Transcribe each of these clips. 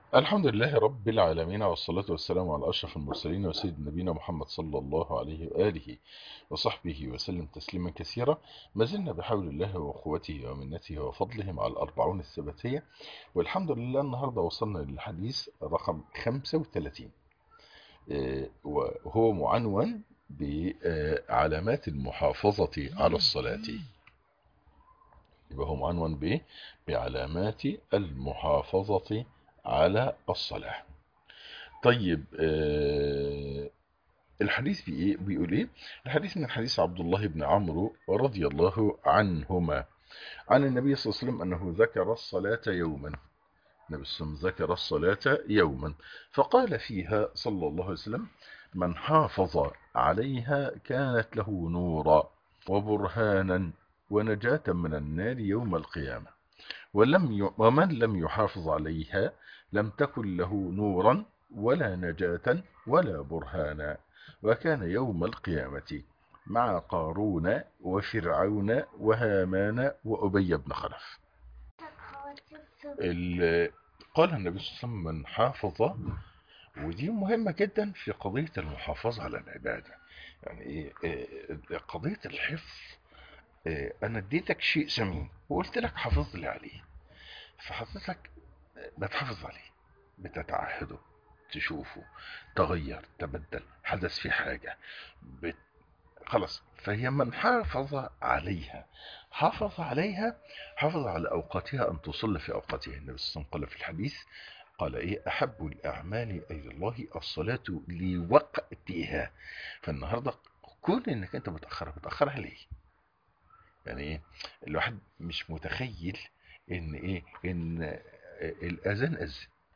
الحمد لله رب العالمين والصلاة والسلام على أشرف المرسلين وسيد نبينا محمد صلى الله عليه وآله وصحبه وسلم تسليما كثيرا ما زلنا بحول الله وقوته ومنته وفضله مع الأربعون الثباتية والحمد لله النهاردة وصلنا للحديث رقم 35 آه، وهو معنون بعلامات المحافظة على الصلاة يبقى هو معنون به بعلامات المحافظة على الصلاة طيب آه الحديث بي إيه؟ بيقول ايه الحديث من حديث عبد الله بن عمرو رضي الله عنهما عن النبي صلى الله عليه وسلم أنه ذكر الصلاة يوما النبي صلى الله عليه وسلم ذكر الصلاة يوما فقال فيها صلى الله عليه وسلم من حافظ عليها كانت له نورا وبرهانا ونجاة من النار يوم القيامة ولم ي... ومن لم يحافظ عليها لم تكن له نورا ولا نجاة ولا برهانا وكان يوم القيامة مع قارون وفرعون وهامان وأبي بن خلف ال... قال النبي صلى الله عليه وسلم من حافظ ودي مهمة جدا في قضية المحافظة على العبادة يعني ايه قضية الحفظ انا اديتك شيء ثمين وقلت لك حافظ لي عليه فحضرتك بتحافظ عليه بتتعهده تشوفه تغير تبدل حدث في حاجة بت... خلاص فهي من حافظ عليها حافظ عليها حافظ على أوقاتها أن تصلي في أوقاتها النبي صلى الله عليه وسلم قال في الحديث قال إيه أحب الأعمال إلى الله الصلاة لوقتها فالنهاردة كون إنك أنت بتأخرها بتأخرها ليه يعني إيه الواحد مش متخيل إن إيه إن الأذان أذن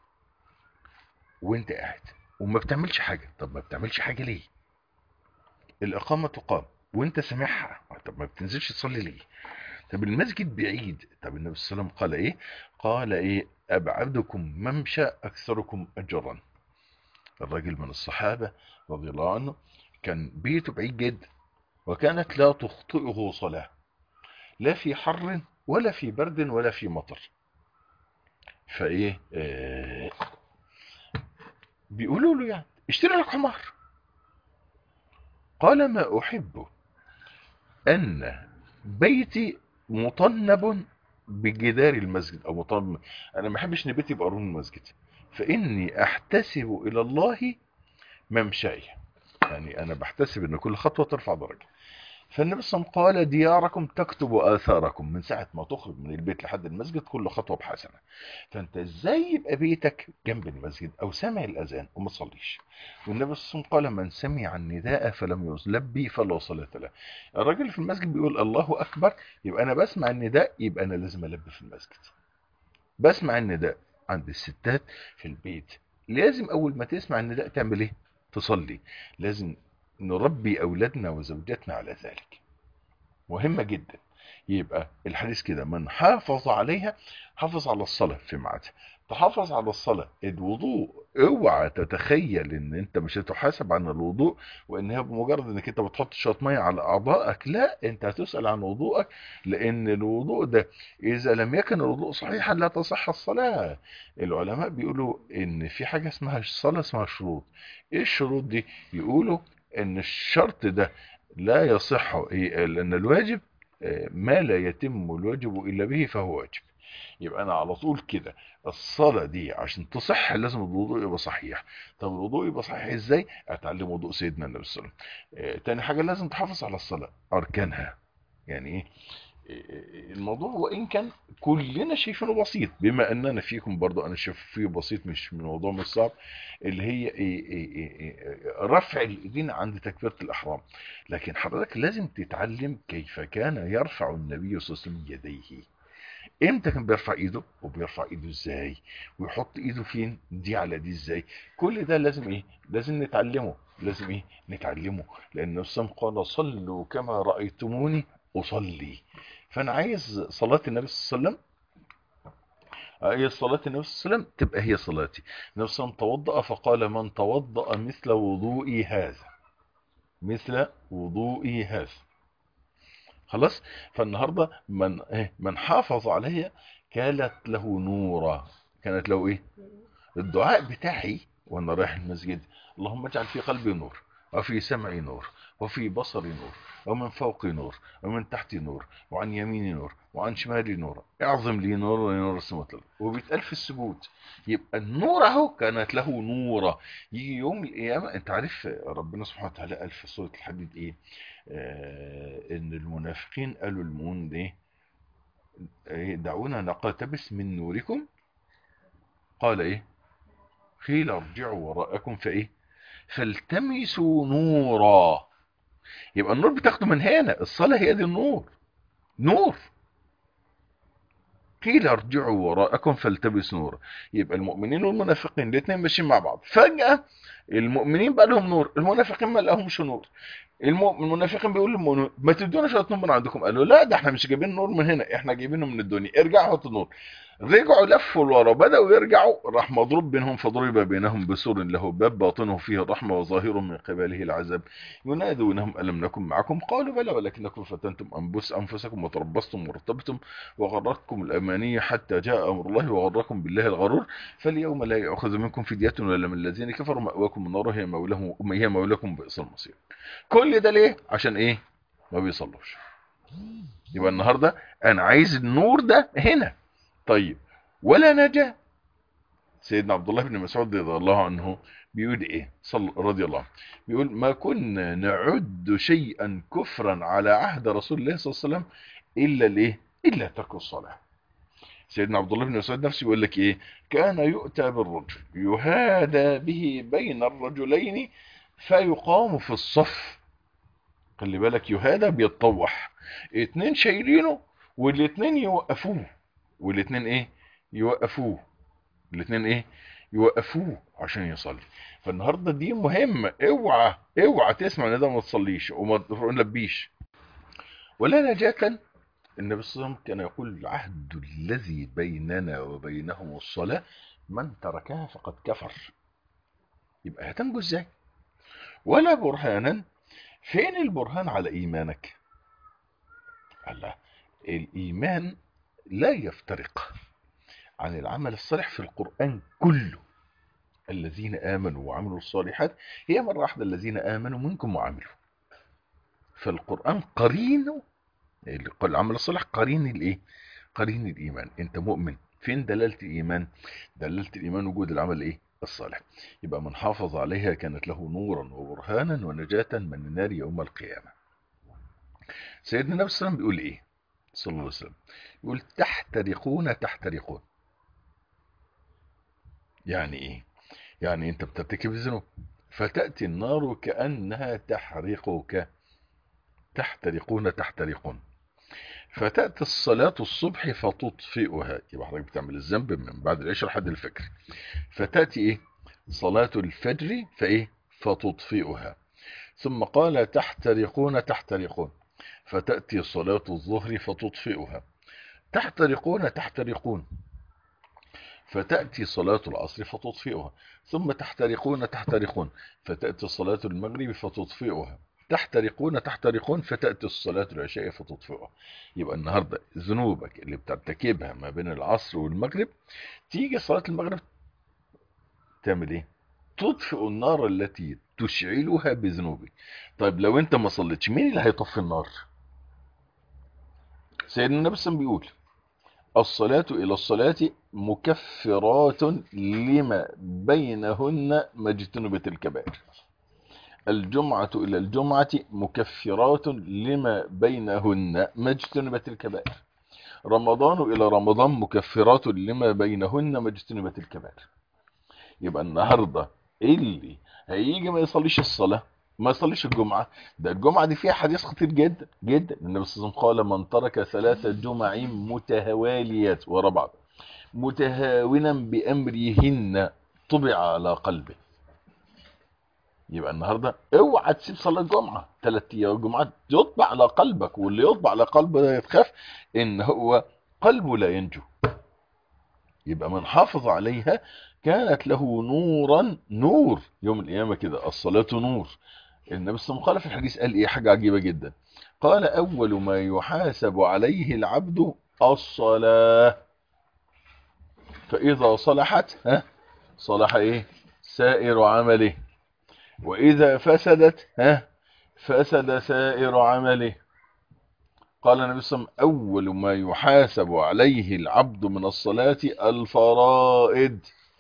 وانت قاعد وما بتعملش حاجة طب ما بتعملش حاجة ليه الإقامة تقام وانت سامعها طب ما بتنزلش تصلي ليه طب المسجد بعيد طب النبي صلى الله عليه وسلم قال ايه قال ايه ابعدكم ممشى اكثركم اجرا الراجل من الصحابة رضي الله عنه كان بيته بعيد جدا وكانت لا تخطئه صلاة لا في حر ولا في برد ولا في مطر فايه آه بيقولوا له يعني اشتري لك حمار قال ما احب ان بيتي مطنب بجدار المسجد او مطنب انا ما احبش ان بيتي يبقى قرون المسجد فاني احتسب الى الله ممشاي يعني انا بحتسب ان كل خطوه ترفع درجه فالنبي صلى الله عليه وسلم قال دياركم تكتب آثاركم من ساعة ما تخرج من البيت لحد المسجد كل خطوة بحسنة فانت ازاي يبقى بيتك جنب المسجد او سامع الاذان وما تصليش والنبي صلى الله عليه وسلم قال من سمع النداء فلم يلبي فلا صلاة له الراجل في المسجد بيقول الله اكبر يبقى انا بسمع النداء يبقى انا لازم البي في المسجد بسمع النداء عند الستات في البيت لازم اول ما تسمع النداء تعمل ايه تصلي لازم نربي أولادنا وزوجاتنا على ذلك مهمة جدا يبقى الحديث كده من حافظ عليها حافظ على الصلاة في ميعادها تحافظ على الصلاة الوضوء اوعى تتخيل ان انت مش هتحاسب عن الوضوء وان هي بمجرد انك انت بتحط شويه ميه على اعضائك لا انت هتسأل عن وضوءك لان الوضوء ده اذا لم يكن الوضوء صحيحا لا تصح الصلاة العلماء بيقولوا ان في حاجة اسمها الصلاة اسمها شروط ايه الشروط دي يقولوا ان الشرط ده لا يصح لان الواجب ما لا يتم الواجب الا به فهو واجب يبقى انا على طول كده الصلاة دي عشان تصح لازم الوضوء يبقى صحيح طب الوضوء يبقى صحيح ازاي اتعلم وضوء سيدنا النبي صلى الله عليه وسلم تاني حاجة لازم تحافظ على الصلاة اركانها يعني ايه الموضوع وان كان كلنا شايفينه بسيط بما اننا فيكم برضو انا شايف فيه بسيط مش من الموضوع مش صعب اللي هي إيه إيه إيه رفع الايدين عند تكبيره الاحرام لكن حضرتك لازم تتعلم كيف كان يرفع النبي صلى الله عليه وسلم يديه امتى كان بيرفع ايده وبيرفع ايده ازاي ويحط ايده فين دي على دي ازاي كل ده لازم ايه لازم نتعلمه لازم ايه نتعلمه لان الرسول قال صلوا كما رايتموني اصلي فانا عايز صلاة النبي صلى الله عليه وسلم هي صلاة النبي صلى الله عليه وسلم تبقى هي صلاتي النبي صلى الله عليه وسلم توضأ فقال من توضأ مثل وضوئي هذا مثل وضوئي هذا خلاص فالنهاردة من, إيه؟ من حافظ عليها كانت له نورا كانت له ايه الدعاء بتاعي وانا رايح المسجد اللهم اجعل في قلبي نور وفي سمعي نور وفي بصري نور ومن فوقي نور ومن تحتي نور وعن يميني نور وعن شمالي نور اعظم لي نور ونور السماوات والارض وبيتقال في السجود يبقى النور اهو كانت له نورة يجي يوم القيامة انت عارف ربنا سبحانه وتعالى قال في سورة الحديد ايه آه ان المنافقين قالوا المؤمنين ايه إيه، دعونا نقتبس من نوركم قال ايه قيل ارجعوا وراءكم فايه فالتمسوا نورا يبقى النور بتاخده من هنا الصلاة هي دي النور نور قيل ارجعوا وراءكم فالتبسوا نورا يبقى المؤمنين والمنافقين الاثنين ماشيين مع بعض فجأة المؤمنين بقى لهم نور المنافقين ما لهمش نور المؤمن المنافقين بيقولوا للمؤمنين ما تدونا شويه نور من عندكم قالوا لا ده احنا مش جايبين نور من هنا احنا جايبينه من الدنيا ارجعوا هاتوا نور رجعوا لفوا لورا بدأوا يرجعوا راح مضروب بينهم فضرب بينهم بسور له باب باطنه فيه الرحمة وظاهر من قبله العذاب ينادونهم ألم نكن معكم قالوا بلى ولكنكم فتنتم أنفس أنفسكم وتربصتم وارتبتم وغرتكم الأمانية حتى جاء أمر الله وغركم بالله الغرور فاليوم لا يأخذ منكم فدية ولا من الذين كفروا مأواكم النار هي مولاهم هي مولاكم بئس المصير كل ده ليه عشان ايه ما بيصلوش يبقى النهارده انا عايز النور ده هنا طيب ولا نجا سيدنا عبد الله بن مسعود رضي الله عنه بيقول ايه صل رضي الله عنه بيقول ما كنا نعد شيئا كفرا على عهد رسول الله صلى الله عليه وسلم الا الايه الا ترك الصلاه سيدنا عبد الله بن مسعود نفسه يقول لك ايه كان يؤتى بالرجل يهادى به بين الرجلين فيقام في الصف خلي بالك يهادى بيتطوح اتنين شايلينه والاتنين يوقفوه والاتنين ايه يوقفوه الاتنين ايه يوقفوه عشان يصلي فالنهارده دي مهمه اوعى اوعى تسمع ان ده ما تصليش وما تلبيش ولا نجاة النبي صلى الله عليه وسلم كان يقول العهد الذي بيننا وبينهم الصلاة من تركها فقد كفر يبقى هتنجو ازاي ولا برهانا فين البرهان على ايمانك الله الايمان لا يفترق عن العمل الصالح في القرآن كله الذين آمنوا وعملوا الصالحات هي مرة واحدة الذين آمنوا منكم وعملوا فالقرآن قرينه العمل الصالح قرين الايه قرين الايمان انت مؤمن فين دلالة الايمان دلالة الايمان وجود العمل ايه الصالح يبقى من حافظ عليها كانت له نورا وبرهانا ونجاة من النار يوم القيامة سيدنا النبي صلى الله عليه وسلم بيقول ايه صلى الله عليه وسلم يقول تحترقون تحترقون يعني ايه يعني انت بترتكب الذنوب فتأتي النار كأنها تحرقك تحترقون تحترقون فتأتي الصلاة الصبح فتطفئها يبقى حضرتك بتعمل الذنب من بعد العشاء لحد الفجر فتأتي ايه صلاة الفجر فايه فتطفئها ثم قال تحترقون تحترقون فتأتي صلاة الظهر فتطفئها تحترقون تحترقون فتأتي صلاة العصر فتطفئها ثم تحترقون تحترقون فتأتي صلاة المغرب فتطفئها تحترقون تحترقون فتأتي الصلاة العشاء فتطفئها يبقى النهاردة ذنوبك اللي بترتكبها ما بين العصر والمغرب تيجي صلاة المغرب تعمل ايه تطفئ النار التي تشعلها بذنوبك طيب لو انت ما صليتش مين اللي هيطفي النار سيدنا النبي صلى الله عليه وسلم بيقول الصلاة إلى الصلاة مكفرات لما بينهن ما اجتنبت الكبائر الجمعة إلى الجمعة مكفرات لما بينهن ما اجتنبت الكبائر رمضان إلى رمضان مكفرات لما بينهن ما اجتنبت الكبائر يبقى النهاردة اللي هيجي ما يصليش الصلاة ما يصليش الجمعة ده الجمعة دي فيها حديث خطير جدا جدا النبي صلى الله عليه وسلم قال من ترك ثلاث جمع متواليات ورا بعض متهاونا بأمرهن طبع على قلبه يبقى النهارده اوعى تسيب صلاه الجمعه ثلاث ايام الجمعه يطبع على قلبك واللي يطبع على قلبه ده يتخاف ان هو قلبه لا ينجو يبقى من حافظ عليها كانت له نورا نور يوم القيامه كده الصلاه نور النبي صلى الله عليه وسلم قال في الحديث قال ايه حاجه عجيبه جدا قال اول ما يحاسب عليه العبد الصلاه فاذا صلحت ها صلح ايه سائر عمله واذا فسدت ها فسد سائر عمله قال النبي صلى الله عليه وسلم اول ما يحاسب عليه العبد من الصلاة الفرائض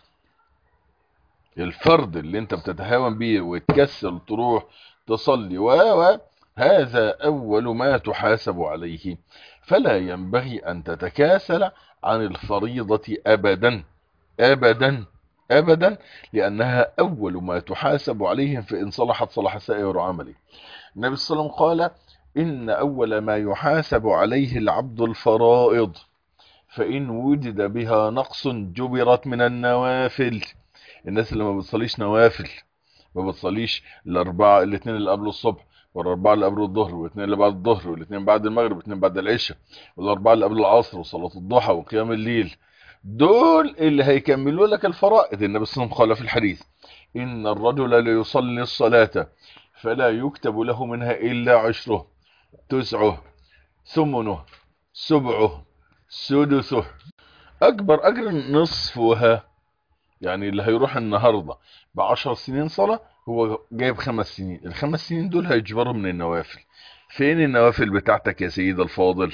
الفرض اللي انت بتتهاون بيه وتكسل تروح تصلي و هذا اول ما تحاسب عليه فلا ينبغي ان تتكاسل عن الفريضة ابدا ابدا ابدا لانها اول ما تحاسب عليه فان صلحت صلح سائر عمله النبي صلى الله عليه وسلم قال ان اول ما يحاسب عليه العبد الفرائض فان وجد بها نقص جبرت من النوافل الناس اللي ما بتصليش نوافل ما بتصليش الاربعه الاثنين اللي قبل الصبح والاربعه اللي قبل الظهر والاثنين اللي بعد الظهر والاثنين بعد المغرب والاثنين بعد العشاء والاربعه اللي قبل العصر وصلاه الضحى وقيام الليل دول اللي هيكملوا لك الفرائض النبي صلى الله عليه وسلم قال في الحديث ان الرجل ليصلي الصلاه فلا يكتب له منها الا عشره تسعه ثمنه سبعه سدسه اكبر اجر نصفها يعني اللي هيروح النهارده بعشر سنين صلاة هو جايب خمس سنين الخمس سنين دول هيجبروا من النوافل فين النوافل بتاعتك يا سيد الفاضل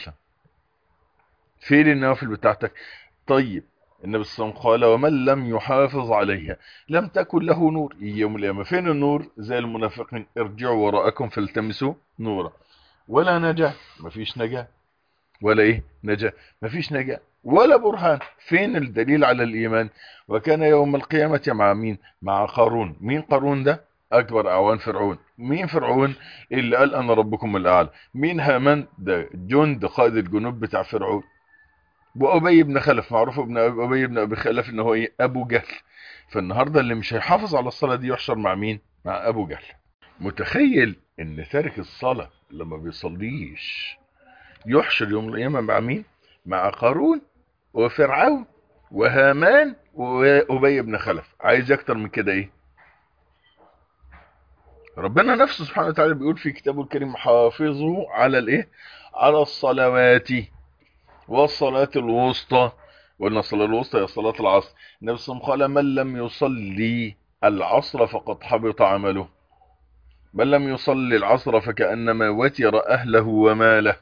فين النوافل بتاعتك طيب النبي صلى الله عليه وسلم قال ومن لم يحافظ عليها لم تكن له نور يوم القيامة فين النور زي المنافقين ارجعوا وراءكم فالتمسوا نورا ولا نجاة مفيش نجاة ولا ايه نجاة مفيش نجاة ولا برهان فين الدليل على الايمان وكان يوم القيامة مع مين مع قارون مين قارون ده اكبر اعوان فرعون مين فرعون اللي قال انا ربكم الاعلى مين هامان ده جند قائد الجنوب بتاع فرعون وابي بن خلف معروف ابن ابي بن ابي خلف ان هو ايه ابو جهل فالنهارده اللي مش هيحافظ على الصلاه دي يحشر مع مين مع ابو جهل متخيل ان تارك الصلاه لما بيصليش يحشر يوم القيامه مع مين مع قارون وفرعون وهامان وابي بن خلف عايز اكتر من كده ايه ربنا نفسه سبحانه وتعالى بيقول في كتابه الكريم حافظوا على الايه على الصلوات والصلاة الوسطى وقلنا الصلاة الوسطى هي صلاة العصر النبي صلى الله عليه وسلم قال من لم يصلي العصر فقد حبط عمله من لم يصلي العصر فكأنما وتر أهله وماله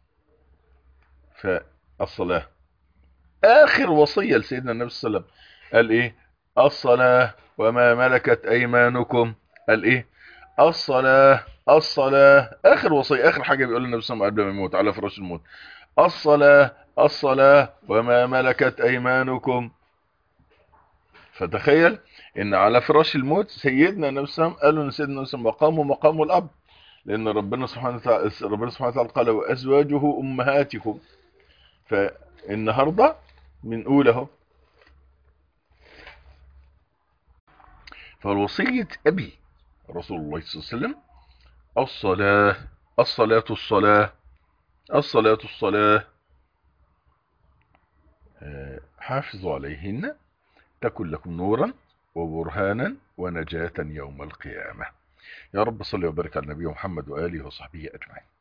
فالصلاة آخر وصية لسيدنا النبي صلى الله عليه وسلم قال إيه الصلاة وما ملكت أيمانكم قال إيه الصلاة الصلاة آخر وصية آخر حاجة بيقول النبي صلى الله عليه وسلم قبل ما يموت على فراش الموت الصلاة الصلاة وما ملكت أيمانكم فتخيل ان على فراش الموت سيدنا النبي صلى الله عليه وسلم قالوا ان سيدنا النبي صلى الله عليه وسلم مقامه مقام الاب لان ربنا سبحانه وتعالى ربنا سبحانه وتعالى قال وازواجه امهاتكم فالنهارده بنقول اهو فالوصية ابي رسول الله صلى الله عليه وسلم الصلاة الصلاة الصلاة الصلاة الصلاة حافظوا عليهن تكن لكم نورا وبرهانا ونجاة يوم القيامة يا رب صل وبارك على النبي محمد وآله وصحبه أجمعين